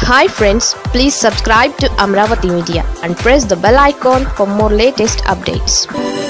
hi friends please subscribe to Amaravati media and press the bell icon for more latest updates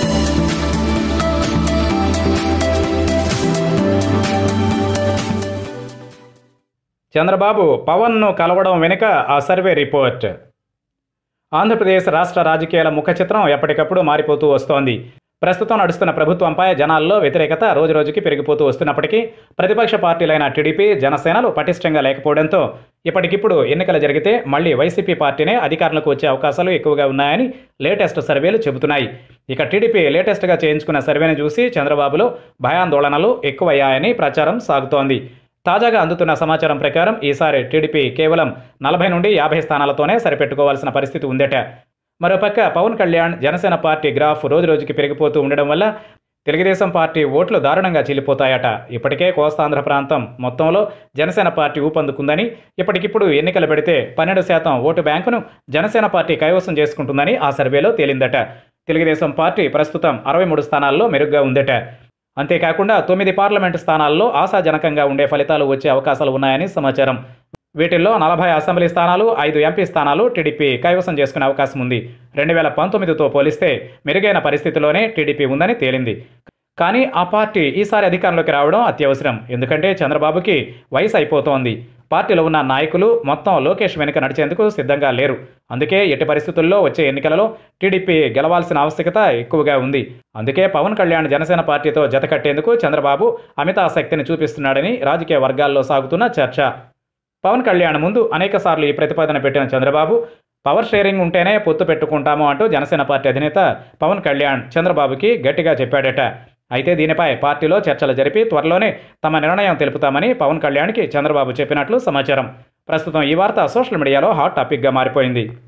Chandrababu పవన్ను కలవడం వెనుక ఆ survey report Andhra Pradesh రాష్ట్ర రాజకీయాల ముఖ చిత్రం ఎప్పటికప్పుడు మారిపోతూ వస్తోంది ప్రస్తుతం నడుస్తున్న ప్రభుత్వంపై జనాల్లో వ్యతిరేకత రోజురోజుకి పెరిగిపోతూ వస్తున్నప్పటికీ ప్రతిపక్ష పార్టీలైన టీడీపీ జనసేనలు పటిష్టంగా లేకపోవడంతో ఇప్పటికిప్పుడు ఎన్నికలు జరిగితే మళ్లీ వైసీపీ పార్టీనే అధికారంలోకి వచ్చే అవకాశాలు ఎక్కువగా ఉన్నాయని లేటెస్ట్ సర్వేలు చెబుతున్నాయి ఇక టీడీపీ లేటెస్ట్గా చేయించుకున్న సర్వేని చూసి చంద్రబాబులో భయాందోళనలు ఎక్కువయ్యాయని ప్రచారం సాగుతోంది తాజాగా అందుతున్న సమాచారం ప్రకారం ఈసారి టీడీపీ కేవలం నలభై నుండి యాభై స్థానాలతోనే సరిపెట్టుకోవాల్సిన పరిస్థితి ఉందట మరోపక్క పవన్ కళ్యాణ్ జనసేన పార్టీ గ్రాఫ్ రోజురోజుకి పెరిగిపోతూ ఉండడం వల్ల తెలుగుదేశం పార్టీ ఓట్లు దారుణంగా చీలిపోతాయట ఇప్పటికే కోస్తాంధ్ర ప్రాంతం మొత్తంలో జనసేన పార్టీ ఊపందుకుందని ఇప్పటికిప్పుడు ఎన్నికలు పెడితే పన్నెండు శాతం ఓటు బ్యాంకును జనసేన పార్టీ కైవసం చేసుకుంటుందని ఆ సర్వేలో తేలిందట తెలుగుదేశం పార్టీ ప్రస్తుతం అరవై మూడు స్థానాల్లో మెరుగ్గా ఉందట అంతేకాకుండా తొమ్మిది పార్లమెంటు స్థానాల్లో ఆశాజనకంగా ఉండే ఫలితాలు వచ్చే అవకాశాలు ఉన్నాయని సమాచారం వీటిల్లో నలభై అసెంబ్లీ స్థానాలు ఐదు ఎంపీ స్థానాలు టీడీపీ కైవసం చేసుకునే అవకాశం ఉంది రెండు వేల పంతొమ్మిదితో పోలిస్తే మెరుగైన పరిస్థితిలోనే టీడీపీ ఉందని తేలింది కానీ ఆ పార్టీ ఈసారి అధికారంలోకి రావడం అత్యవసరం ఎందుకంటే చంద్రబాబుకి వయసు అయిపోతోంది పార్టీలో ఉన్న నాయకులు మొత్తం లోకేష్ వెనుక నడిచేందుకు సిద్ధంగా లేరు అందుకే ఎట్టి పరిస్థితుల్లో వచ్చే ఎన్నికలలో టీడీపీ గెలవాల్సిన ఆవశ్యకత ఎక్కువగా ఉంది అందుకే పవన్ కళ్యాణ్ జనసేన పార్టీతో జతకట్టేందుకు చంద్రబాబు అమిత ఆసక్తిని చూపిస్తున్నాడని రాజకీయ వర్గాల్లో సాగుతున్న చర్చ పవన్ కళ్యాణ్ ముందు అనేకసార్లు ఈ ప్రతిపాదన పెట్టిన చంద్రబాబు పవర్ షేరింగ్ ఉంటేనే పొత్తు పెట్టుకుంటాము అంటూ జనసేన పార్టీ అధినేత పవన్ కళ్యాణ్ చంద్రబాబుకి గట్టిగా చెప్పాడట అయితే దీనిపై పార్టీలో చర్చలు జరిపి త్వరలోనే తమ నిర్ణయం తెలుపుతామని పవన్ కళ్యాణ్కి చంద్రబాబు చెప్పినట్లు సమాచారం ప్రస్తుతం ఈ వార్త సోషల్ మీడియాలో హాట్ టాపిక్గా మారిపోయింది